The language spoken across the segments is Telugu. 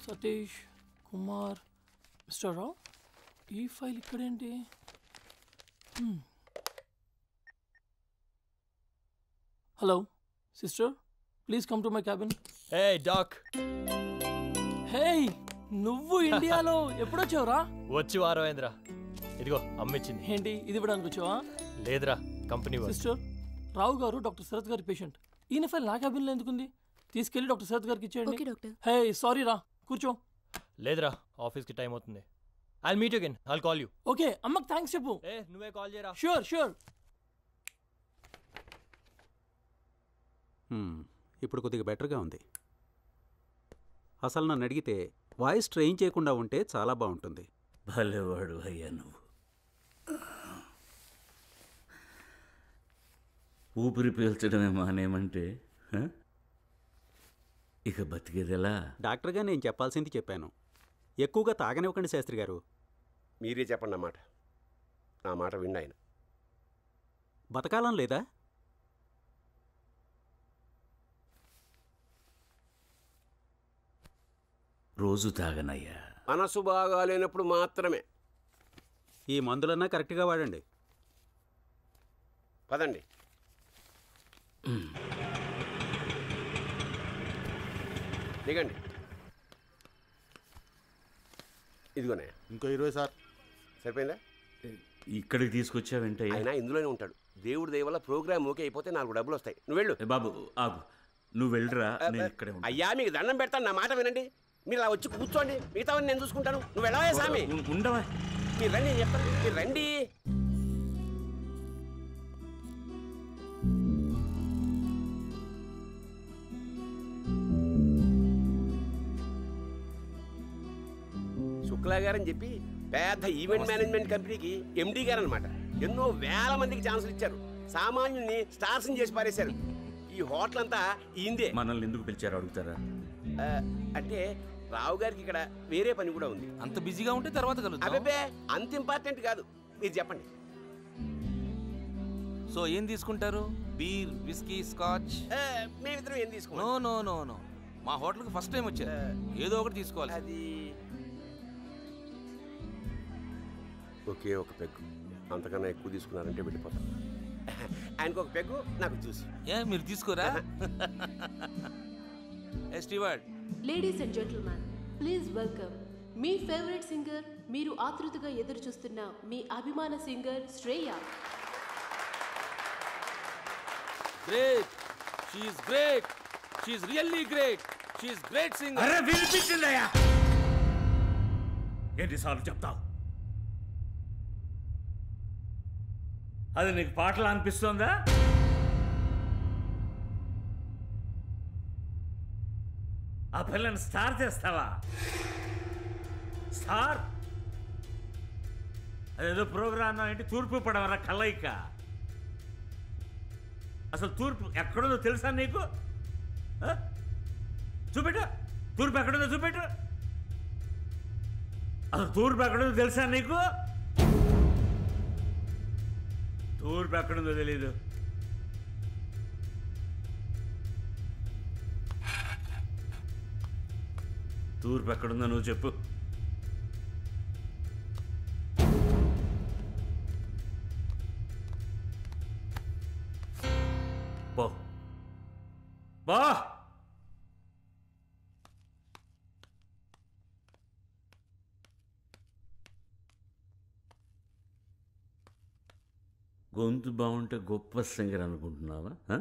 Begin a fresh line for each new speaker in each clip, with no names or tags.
సతీష్ కుమార్ మిస్టర్ రావు ఈ ఫైల్ ఇక్కడేంటి hello sister please come to my cabin
ఏ డాక్
హే నువ్వు ఇండియాలో ఎప్పుడొచ్చావురా
వచ్చి వారం అయిందిరా ఇదిగో అమ్మిచ్చింది
ఏంటి ఇది ఇవ్వడానికి వచ్చావా
లేదురా కంపెనీ వాళ్ళు
సిస్టర్ రావు గారు డాక్టర్ శరత్ గారి పేషెంట్ ఈయన ఫైల్ నా క్యాబిన్లో ఎందుకుంది తీసుకెళ్ళి డాక్టర్ శరత్ గారికి ఇచ్చేయండి
ఓకే డాక్టర్
హే సారీ రా కూర్చో
లేదురా ఆఫీస్కి టైం అవుతుంది I meet again I'll call you
okay అమ్మకి థ్యాంక్స్ చెప్పు
ఏ నువ్వే కాల్ చేయరా
షూర్ షూర్
హ్మ్, ఇప్పుడు కొద్దిగా బెటర్గా ఉంది అసలు నన్ను అడిగితే వాయిస్ ట్రైన్ చేయకుండా ఉంటే చాలా బాగుంటుంది
భలేవాడు అయ్యా నువ్వు ఊపిరి పీల్చడమే మానేమంటే హ? ఇక బతికేదెలా
డాక్టర్గా నేను చెప్పాల్సింది చెప్పాను ఎక్కువగా తాగనివ్వకండి శాస్త్రి గారు
మీరే చెప్పండి నా మాట నా మాట విండి ఆయన
బతకాలం లేదా
రోజు తాగనయ్యా
మనసు బాగాలేనప్పుడు మాత్రమే
ఈ మందులన్నా కరెక్ట్గా వాడండి
పదండి దిగండి ఇదిగోనే
ఇంకో ఇరవై సార్
సరిపోయిందా
ఇక్కడికి తీసుకొచ్చావేంటయ్యా
ఆయన ఇందులోనే ఉంటాడు దేవుడి దయ వల్ల ప్రోగ్రామ్ ఓకే అయిపోతే నాలుగు డబ్బులు వస్తాయి నువ్వు వెళ్ళు
ఏ బాబు ఆగు నువ్వు వెళ్ళరా నేను ఇక్కడే ఉంటా.
అయ్యా మీకు దండం పెడతాను నా మాట వినండి మీరు అలా వచ్చి కూర్చోండి మిగతావన్నీ నేను చూసుకుంటాను నువ్వు వెళ్ళవే సామి
ఉం- ఉండవా
మీరు రండి నేను చెప్తాను మీరు రండి శుక్లా గారు అని చెప్పి పెద్ద ఈవెంట్ మేనేజ్మెంట్ కంపెనీకి ఎండీ గారు అనమాట ఎన్నో వేల మందికి ఛాన్సులు ఇచ్చారు సామాన్యుల్ని స్టార్స్ చేసి పారేశారు ఈ హోటల్ అంతా ఈందే
మనల్ని ఎందుకు పిలిచారు అడుగుతారా
ఆ, అంటే రావు గారికి ఇక్కడ వేరే పని కూడా ఉంది
అంత బిజీగా ఉంటే తర్వాత కలుద్దాం
అబ్బే అంత ఇంపార్టెంట్ కాదు మీరు చెప్పండి
సో ఏం తీసుకుంటారు బీర్ విస్కీ స్కాచ్
ఆ, మేమిద్దరం ఏం
నో
తీసుకున్నాం
నో నో నో మా హోటల్కి ఫస్ట్ టైం వచ్చారు ఏదో ఒకటి తీసుకోవాలి
అది ఒకే ఒక పెగ్గు అంతకన్నా ఎక్కువ తీసుకున్నారంటే వెళ్ళిపోతాం ఆయనకు ఒక పెగ్గు నాకు జ్యూస్
ఏ మీరు తీసుకోరా ఏ steward
ladies and gentlemen please welcome మీ ఫేవరెట్ సింగర్ మీరు ఆతృతగా ఎదురు చూస్తున్న మీ అభిమాన singer Shreya
great she's great she's really great she's great singer
అరే వినిపించిందయ్యా ఎన్నిసార్లు చెప్తావు అది నీకు పాటలు అనిపిస్తోందా ఆ పిల్లని స్టార్ చేస్తావా స్టార్ అదేదో ప్రోగ్రామ్ ఏంటి తూర్పు పడవరా కలయిక అసలు తూర్పు ఎక్కడుందో తెలుసా నీకు ఆ? చూపెట్టు తూర్పు ఎక్కడుందో చూపెట్టు అసలు తూర్పు ఎక్కడుందో తెలుసా నీకు తూర్పు ఎక్కడుందో తెలీదు తూర్పు ఎక్కడుందో నువ్వు చెప్పు పో బా గొంతు బాగుంటే గొప్ప సింగర్ అనుకుంటున్నావా ఆ?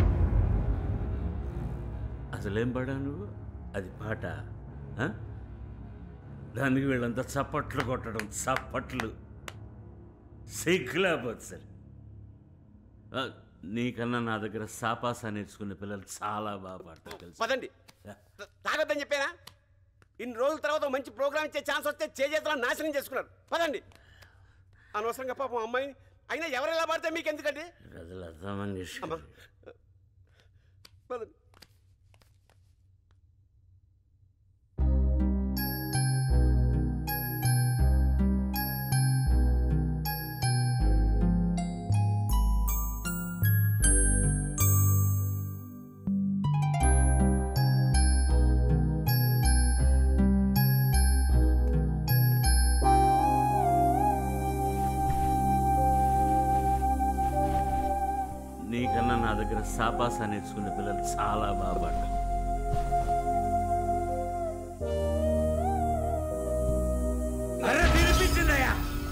అసలేం పాడా నువ్వు అది పాట ఆ? దానికి వీళ్ళంతా చప్పట్లు కొట్టడం చప్పట్లు సిగ్గులేకపోతే సరే ఆ, నీకన్నా నా దగ్గర సాపాసా నేర్చుకునే పిల్లలు చాలా బాగా పాడతారు తెలుసు
పదండి తా- తాగొద్దని చెప్పానా ఇన్ని రోజుల తర్వాత మంచి ప్రోగ్రామ్ ఇచ్చే ఛాన్స్ వస్తే చేజేతలో నాశనం చేసుకున్నారు పదండి అనవసరంగా పాపం అమ్మాయి అయినా ఎవరెలా పడితే మీకు ఎందుకండి
అది లతా మంగేష్కర్
పదండి
నా దగ్గర సాపాస నేర్చుకునే పిల్లలు చాలా బాగా పాడతారు అరే వినిపించిందయ్యా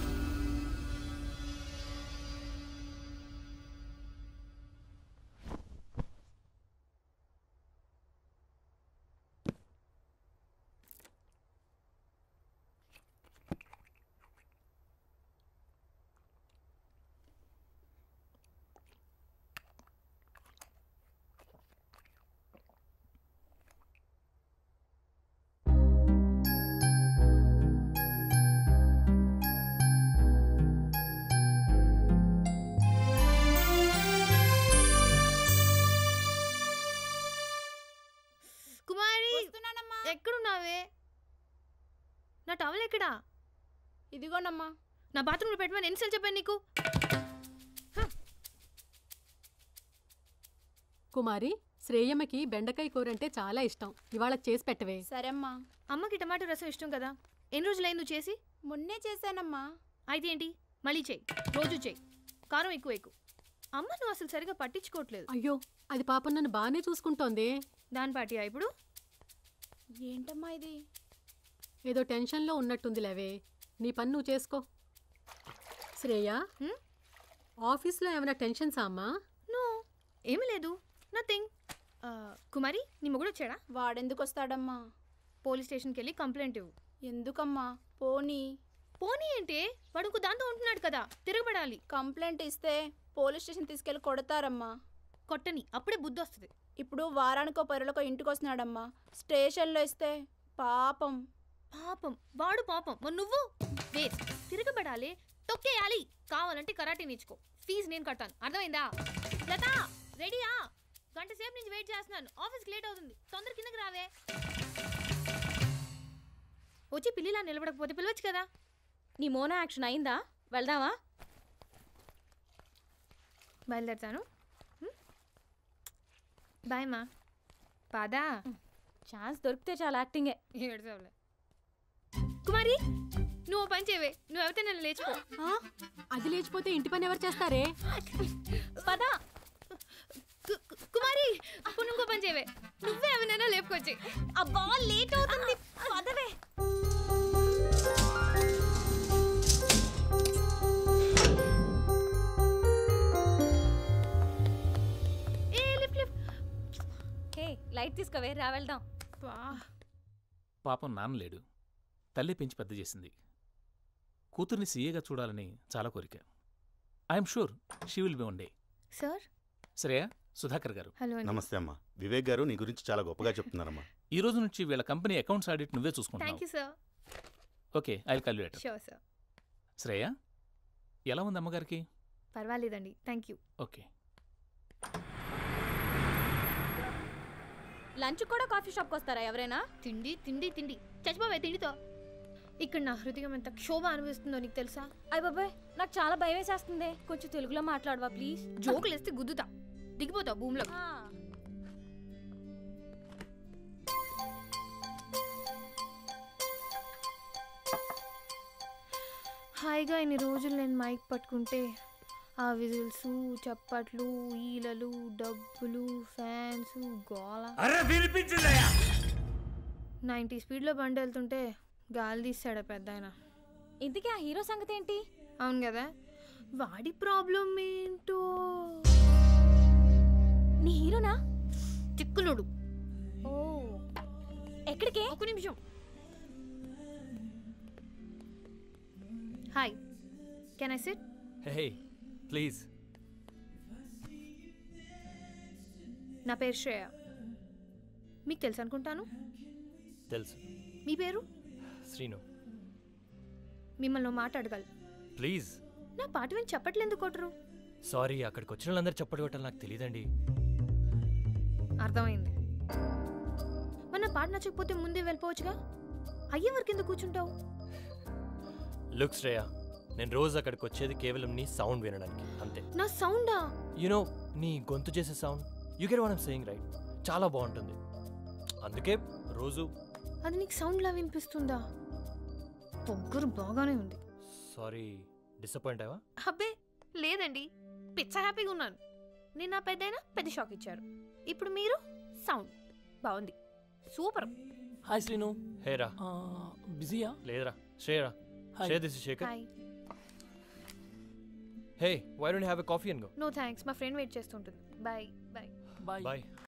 కుమారి ఎక్కడున్నావే నా టవల్ ఎక్కడా
ఇదిగోనమ్మా
నా బాత్రూంలో పెట్టమని ఎన్నిసార్లు చెప్పాను నీకు
కుమారి శ్రేయమ్మకి బెండకాయ కూర అంటే చాలా ఇష్టం ఇవాళ చేసి పెట్టవే
సరేమ్మా
అమ్మకి టమాటో రసం ఇష్టం కదా ఎన్ని రోజులైంది నువ్వు చేసి
మొన్నే చేశానమ్మా
అయితే ఏంటి మళ్ళీ చెయ్యి రోజు చెయ్యి కారం ఎక్కువ ఎక్కువ అమ్మ నువ్వు అసలు సరిగా పట్టించుకోవట్లేదు
అయ్యో అది పాపం నన్ను బాగానే చూసుకుంటోంది
దాని పాటియా ఇప్పుడు
ఏంటమ్మా ఇది
ఏదో టెన్షన్లో ఉన్నట్టుంది లేవే నీ పని నువ్వు చేసుకో శ్రేయ
హ్మ్?
ఆఫీస్లో ఏమైనా టెన్షన్సా అమ్మా
నో ఏమీ లేదు నథింగ్ కుమారి నీ మొగుడు వచ్చాడా
వాడెందుకు వస్తాడమ్మా
పోలీస్ స్టేషన్కి వెళ్ళి కంప్లైంట్ ఇవ్వు
ఎందుకమ్మా పోనీ
పోనీ అంటే వాడు ఇంకో దాంతో ఉంటున్నాడు కదా తిరగబడాలి
కంప్లైంట్ ఇస్తే పోలీస్ స్టేషన్ తీసుకెళ్ళి కొడతారమ్మా
కొట్టని అప్పుడే బుద్ధి వస్తుంది
ఇప్పుడు వారానికో పరులకో ఇంటికి వస్తున్నాడమ్మా స్టేషన్లో ఇస్తే పాపం
పాపం వాడు పాపం మరి నువ్వు వేస్ట్ తిరగబడాలి తొక్కేయాలి కావాలంటే కరాటే నేర్చుకో ఫీజు నేను కట్టాను అర్థమైందా లత రెడీయా గంట సేపు నుంచి వెయిట్ చేస్తున్నాను ఆఫీస్కి లేట్ అవుతుంది తొందర కిందకి రావే వచ్చి పిల్లిలా నిలబడకపోతే పిలవచ్చు కదా
నీ మోనో యాక్షన్ అయిందా వెళ్దామా
బయలుదేరుతాను బాయ్ మా పాదా
ఛాన్స్ దొరికితే చాలా యాక్టింగే
ఏడుసావులే కుమారి నువ్వు ఓ పని చేయవే నువ్వు ఎవరితే నన్ను లేచిపో
ఆ? అది లేచిపోతే ఇంటి పని ఎవరు చేస్తారే
పదా కు- కు- కుమారి ఇప్పుడు ఇంకో పని చేయవే నువ్వే ఎవరినైనా లేపుకొచ్చి
అబ్బా లేట్ అవుతుంది పదవే
ఏ లిఫ్ట్ లిఫ్ట్
హే లైట్ తీసుకోవే రా వెళ్దాం
బా
పాపం నాన్న లేడు తల్లి పెంచి పెద్ద చేసింది కూతుర్ని సీఏగా చూడాలని చాలా కోరిక I'm sure she will be one day
sir
Shreya Sudhakar garu
hello అండి
నమస్తే అమ్మా వివేక్ గారు నీ గురించి చాలా గొప్పగా చెప్తున్నారమ్మా
ఈ రోజు నుంచి వీళ్ళ కంపెనీ అకౌంట్స్ ఆడిట్ నువ్వే
థ్యాంక్
చూసుకుంటున్నావు
you sir
okay I calculate
sure sir
Shreya ఎలా ఉంది అమ్మగారికి
పర్వాలేదండి థ్యాంక్ యూ
ఓకే
లంచ్ కూడా కాఫీ షాప్కి వస్తారా ఎవరైనా
తిండి తిండి తిండి చచ్చిపోవే తిండితో ఇక్కడ నా హృదయం ఎంత క్షోభ అనిపిస్తుందో నీకు తెలుసా
అయ్య బాబాయ్ నాకు చాలా భయం వేసేస్తుంది కొంచెం తెలుగులో మాట్లాడవా ప్లీజ్
జోకులు వేస్తే గుద్దుతా దిగిపోతావు భూమిలో హాయిగా ఇన్ని రోజులు నేను మైక్ పట్టుకుంటే ఆ విజిల్స్ చప్పట్లు ఈలలు డబ్బులు ఫ్యాన్స్ గోల
అరే వినిపించిందయ్యా
నైంటీ స్పీడ్లో బండి వెళ్తుంటే గాలి తీస్తాడు పెద్ద ఆయన
ఇంతకీ ఆ హీరో సంగతి ఏంటి
అవును కదా వాడి ప్రాబ్లం ఏంటో
నీ హీరోనా
చిక్కులుడు
ఓ ఎక్కడికే
ఒక నిమిషం hi can I sit
hey please
నా పేరు శ్రేయ మీకు తెలుసు అనుకుంటాను
తెలుసు
మీ పేరు
శ్రీను
మిమ్మల్ని ఓ మాట అడగాలి
ప్లీజ్
నా పాట విని చెప్పట్లు ఎందుకు కొట్టరు
సారీ అక్కడికి వచ్చిన వాళ్ళందరూ చప్పటి కొట్టాలి నాకు తెలియదండి
అర్థమైంది మన పాట నచ్చకపోతే ముందే వెళ్ళిపోవచ్చుగా అయ్యే వరకు ఎందుకు కూర్చుంటావు
లుక్ శ్రేయ నేను రోజు అక్కడికి వచ్చేది కేవలం నీ సౌండ్ వినడానికి అంతే
నా సౌండా
యునో నీ గొంతు చేసే sound you get one saying right చాలా బాగుంటుంది అందుకే రోజు
అది నీకు సౌండ్ లా వినిపిస్తుందా పొగ్గురు బాగానే ఉంది
సారీ డిసప్పాయింట్ అయ్యా
అబ్బే లేదండి పిచ్చ హ్యాపీగా ఉన్నాను నిన్న పెద్దయినా పెద్ద షాక్ ఇచ్చారు ఇప్పుడు మీరు సౌండ్ బాగుంది సూపర్
హాయ్ శ్రీను
హే రా
బిజీయా
లేదురా శ్రేయరా
Hi.
Shre this Shekhar
hi
hey why don't have a coffee and go
no thanks మా ఫ్రెండ్ వెయిట్ చేస్తుంటుంది బాయ్ బాయ్
బాయ్
బాయ్